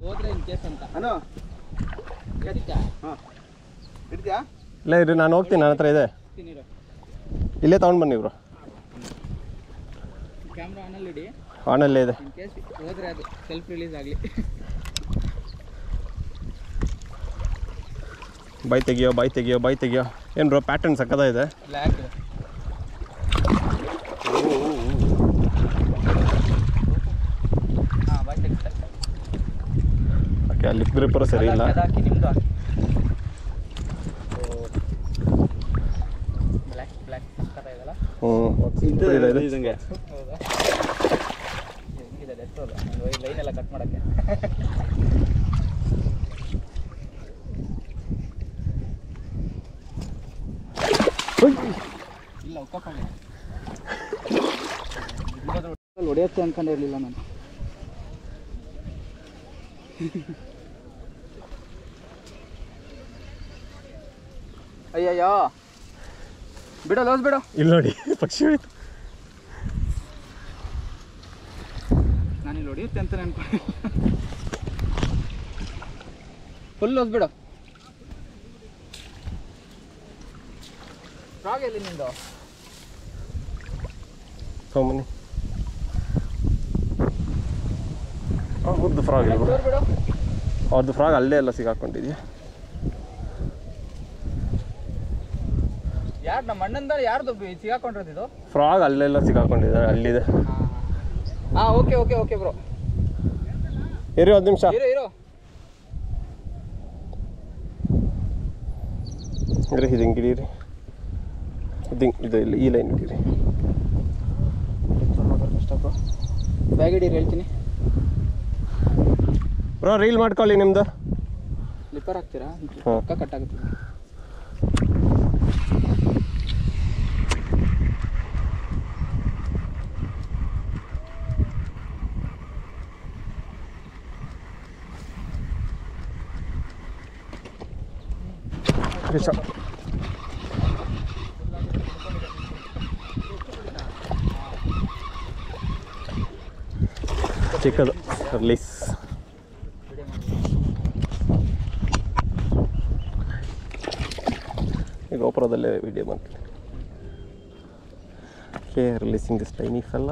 ಹೋದ್ರೆ in case ಅಂತ ಅನು ಹಿಡಿತಾ ಹಾಂ ಹಿಡಿದ್ಯಾ ಇಲ್ಲ ಇರಿ ನಾನು ಹೋಗ್ತೀನಿ ನನ್ನ ಹತ್ರ ಇದೆ ತಿನ್ನಿರು ಇಲ್ಲೇ ತೊಗೊಂಡು ಬನ್ನಿ ಬ್ರೋ ಕ್ಯಾಮ್ರಾ ಆನಲ್ಲಿ ಇಡಿ ಆನಲ್ಲೇ ಇದೆ ಇನ್ ಕೇಸ್ ಹೋದ್ರೆ ಅದು ಸೆಲ್ಫ್ ರಿಲೀಸ್ ಆಗಲಿ ಬೈ ತೆಗಿಯೋ ಬೈ ತೆಗಿಯೋ ಬೈ ತೆಗಿಯೋ ಏನು ಬ್ರೋ ಪ್ಯಾಟರ್ನ್ ಸಕ್ಕದ ಇದೆ ಬ್ಲ್ಯಾಕ್ ಹಾಂ ಬಾಯ್ ತೆಗಿತಾ ಓಕೆ ಅಲ್ಲಿ ಗ್ರಿಪ್ಪರು ಸರಿ ಇಲ್ಲ ಹಾಕಿ ನಿಮ್ದು ಹಾಕಿ ಬ್ಲ್ಯಾಕ್ ಬ್ಲ್ಯಾಕ್ ಸಕ್ಕತ್ತ ಇದೆಲ್ಲ ಹ್ಞೂ ಇದೆ ಇದೆ ಇದಂಗೆ ಹೌದಾ ಹೆಂಗಿದೆ ಎಷ್ಟೋಲ್ಲ ಲೈನ್ ಎಲ್ಲ ಕಟ್ ಮಾಡೋಕ್ಕೆ ಇಲ್ಲ ಉಕ್ಕಪ್ಪಳ್ಳಿ ಹೊಡೆಯುತ್ತೆ ಅನ್ಕೊಂಡಿರ್ಲಿಲ್ಲ ನಾನು ಅಯ್ಯಯ್ಯೋ ಬಿಡೋ ಲೋಸ್ ಬಿಡು ಇಲ್ಲಿ ನೋಡಿ ಪಕ್ಷಿ ಹೋಯ್ತು ನಾನು ಇಲ್ಲಿ ಹೊಡೆಯುತ್ತೆ ಅಂತ ಅನ್ಕೊಂಡು ಫುಲ್ ಬಿಡು ಫ್ರಾಗ್ ಎಲ್ಲಿ ನಿಂದು ತೊಗೊಂಬನ್ನಿ ಅವ್ರದ್ದು ಫ್ರಾಗ್ ಇಲ್ಲ ದೂರ ಬಿಡು ಅವ್ರದ್ದು ಫ್ರಾಗ್ ಅಲ್ಲೇ ಎಲ್ಲ ಸಿಗಾಕೊಂಡಿದ್ಯಾ ಯಾರು ನಮ್ಮ ಅಣ್ಣಂದ ಯಾರ್ದು ಬಿ- ಸಿಗಾಕೊಂಡಿರೋದು ಇದು ಫ್ರಾಗ್ ಅಲ್ಲೆಲ್ಲ ಸಿಗಾಕೊಂಡಿದೆ ಅಲ್ಲಿದೆ ಹಾಂ ಓಕೆ ಓಕೆ ಓಕೆ ಬ್ರೋ ಇರಿ ಒಂದು ನಿಮಿಷ ಇರು ಇರು ಇರಿ ಇದು ಹಿಂಗೆ ಹಿಡೀರಿ ಇದು ಹಿಂಗೆ ಇದು ಇಲ್ಲಿ ಈ ಲೈನ್ ಹಿಡೀರಿ ಕಷ್ಟ ಬ್ರೋ ಬ್ಯಾಗ್ ಹಿಡೀರಿ ಹೇಳ್ತೀನಿ ಬ್ರೋ ರೀಲ್ ಮಾಡ್ಕೊಳ್ಳಿ ನಿಮ್ಮದು ಲಿಪ್ಪರ್ ಹಾಕ್ತೀರಾ ಹಾಂ. ಪಕ್ಕ ಕಟ್ ಆಗುತ್ತೆ ನಿಮಿಷ ಚಿಕ್ಕದು ರಿಲೀಸ್ ಈಗ ಗೋಪುರದಲ್ಲೇ ವಿಡಿಯೋ ಮಾಡ್ತೀನಿ okay releasing this tiny fella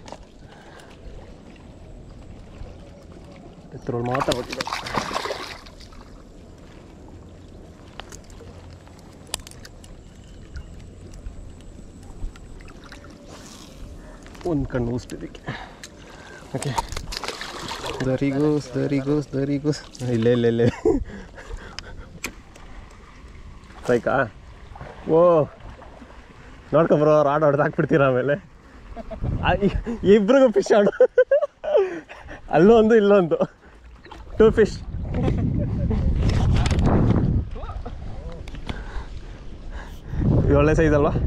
ಇದ್ರಲ್ಲಿ ಮಾತಾಡ್ಬಿಟ್ಟಿದೆ ಒಂದು ಕಣ್ಣು ಊಸ್ತಿದ್ದಕ್ಕೆ okay there he goes there he goes there he goes ಇಲ್ಲೇ ಇಲ್ಲೇ ಇಲ್ಲೇ ಸೈಕಾ ಓ ನೋಡ್ಕೊಬ್ರೋ ರಾಡ್ ಹೊಡೆದು ಹಾಕ್ಬಿಡ್ತೀರ ಆಮೇಲೆ ಆ, ಇ- ಇಬ್ರಿಗೂ ಫಿಶ್ ಆಡು ಅಲ್ಲೊಂದು ಇಲ್ಲೊಂದು ಟೂ ಫಿಶ್ ಒಳ್ಳೆ ಸೈಜ್ ಅಲ್ವಾ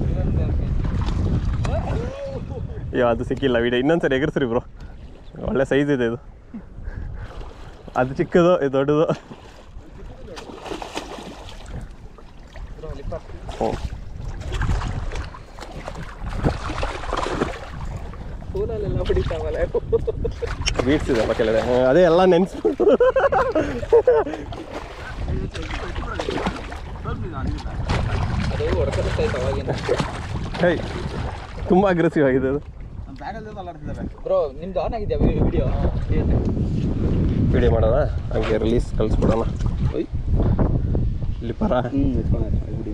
ಅಯ್ಯೋ ಅದು ಸಿಕ್ಕಿಲ್ಲ ವಿಡಿಯೋ ಇನ್ನೊಂದ್ಸರಿ ಎಗರ್ಸ್ರಿ ಬ್ರೋ ಒಳ್ಳೆ ಸೈಜ್ ಇದೆ ಇದು ಅದು ಚಿಕ್ಕದು ಇದು ದೊಡ್ಡದು ಹ್ಞೂ ಸ್ಕೂಲಲ್ಲೆಲ್ಲ ಹೊಡಿತಾವಲ್ಲ ಬೀಟ್ಸ್ ಇದೆಲ್ಲ ಕೆಳಗಡೆ ಹ್ಮ್, ಅದೇ ಎಲ್ಲ ನೆನ್ಸ್ಬಿಟ್ಟು ಅದು ಹೊಡ್ಕೊಳ್ತಾ ಇತ್ತು ಅವಾಗಿನ ಹೇ ತುಂಬ ಅಗ್ರೆಸಿವ್ ಆಗಿದೆ ಅದು ಬ್ಯಾಗಲ್ಲಿ ಅಲ್ಲಾಡ್ತಿದ್ದಾರೆ ಬ್ರೋ ನಿಮ್ದು ಆನ್ ಆಗಿದೆಯಾ ವಿಡಿಯೋ ವಿಡಿಯೋ ಮಾಡೋಣ ಹಂಗೆ ರಿಲೀಸ್ ಕಳಿಸ್ಬಿಡೋಣ ಇಲ್ಲಿ ಪರ ಹ್ಞೂ ಇಟ್ಕೊಂಡು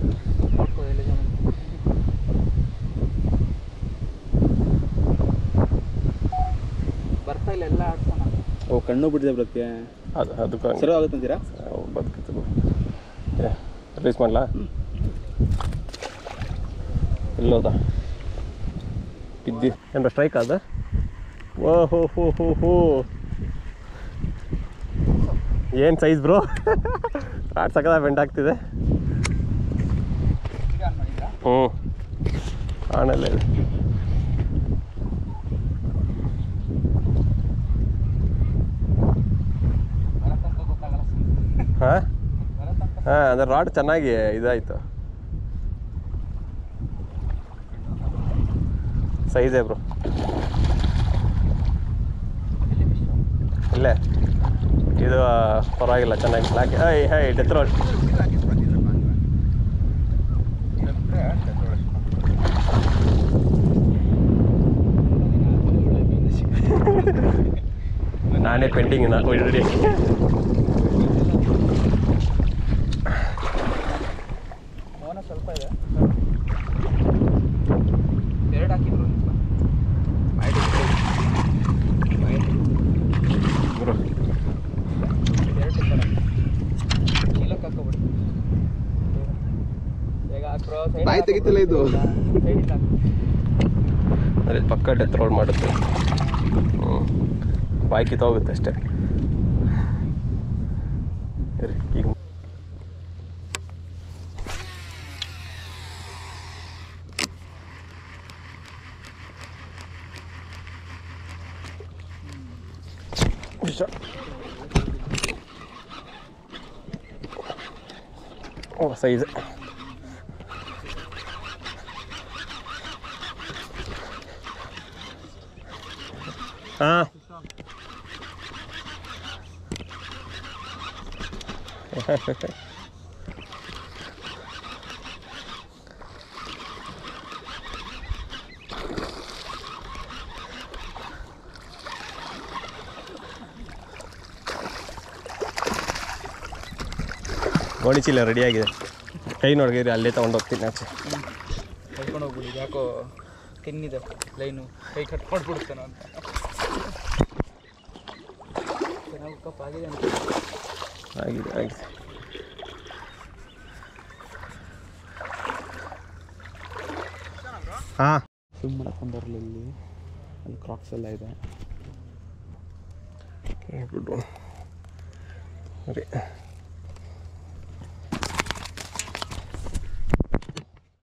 ಬರ್ತಾ ಇಲ್ಲ ಎಲ್ಲ ಆಡ್ಸೋಣ ಓ ಕಣ್ಣು ಬಿಟ್ಟಿದೆ ಬರೋಕ್ಕೆ ಅದು ಅದಕ್ಕೂ ಹಂಗೆ ಸರಿ ಆಗುತ್ತಂತೀರಾ ಬದುಕಿತ್ತು ರಿಲೀಸ್ ಮಾಡಲಾ ಎಲ್ಲೋದ ಬಿದ್ದಿ ಏನ್ರ ಸ್ಟ್ರೈಕ್ ಅದ ಓ ಹೋ ಹೋ ಹೋ ಹೋ ಏನು ಸೈಜ್ ಬ್ರೋ ಆಟ ಸಕದ ಬೆಂಡ್ ಆಗ್ತಿದೆ ಈಗ ಆನ್ ಮಾಡಿದ್ರಾ ಹ್ಞೂ ಆಣಲ್ಲೇ ಇದೆ ಬರತ್ತಂತ ಗೊತ್ತಾಗಲ್ಲ ಹಾಂ ಬರತ್ತಂತ ಹಾಂ ಅಂದರೆ ರಾಡ್ ಚೆನ್ನಾಗಿ ಇದಾಯಿತು ಸೈಜೇ ಬ್ರೋ ಎಲ್ಲಿ fish? ಇಲ್ಲೇ ಇದು ಆ, ಪರವಾಗಿಲ್ಲ ಚೆನ್ನಾಗಿ ಬ್ಲ್ಯಾಕ್ ಐ ಹೈ ಡೆತ್ ರೋಲ್ ನಾನೇ ಪೆಂಡಿಂಗ್ ನಾ ರೆಡಿ ಮೌನ ಸ್ವಲ್ಪ ಇದೆ ಎರಡು ಹಾಕಿದ್ರು ಒಂದು ಬ್ರೋ ಎರಡು ಚೀಲಕ್ಕೆ ಹಾಕೋಬಿಡಿ ಬೇಗ ಹಾಕ್ರೋ ಸೈಡ್ ಬಾಯಿ ತೆಗಿತಿಲ್ಲ ಇದು. ಸೈಡ್ ಹಾಕು ಅಲ್ಲಿ ಪಕ್ಕ ಡೆತ್ ರೋಲ್ ಮಾಡುತ್ತೆ ಹ್ಞೂ ಬಾಯಿ ಕಿತ್ತೋಗುತ್ತೆ ಅಷ್ಟೇ ಇರಿ, ಈಗ ನಿಮಿಷ. ಓ ಸೈಜ್ ಹಾಂ ಗೋಣಿ ಚೀಲ ರೆಡಿಯಾಗಿದೆ ಕೈ ನೋಡಿದ್ರೆ ಅಲ್ಲೇ ತೊಗೊಂಡು ಹೋಗ್ತೀನಿ ಆಚೆ ಹೇಳ್ಕೊಂಡು ಹೋಗ್ಬಿಡಿ ಯಾಕೋ ತಿನ್ನಿದೆ ಲೈನು ಕೈ ಕಟ್ಕೊಂಡು ಬಿಡುತ್ತೇನೋ ಅಂತ ಚೆನ್ನಾಗಿ ಕಪ್ ಆಗಿದೆ ಅಂತ ಆಗಿದೆ ಆಗಿದೆ ಹಾಂ ಸ್ವಿಮ್ ಮಾಡಕ್ಕೆ ಬಂದವ್ರಲ್ಲ ಇಲ್ಲಿ ಅಲ್ಲಿ ಕ್ರಾಕ್ಸ್ ಎಲ್ಲ ಇದೆ ಗುಡ್ ಸರಿ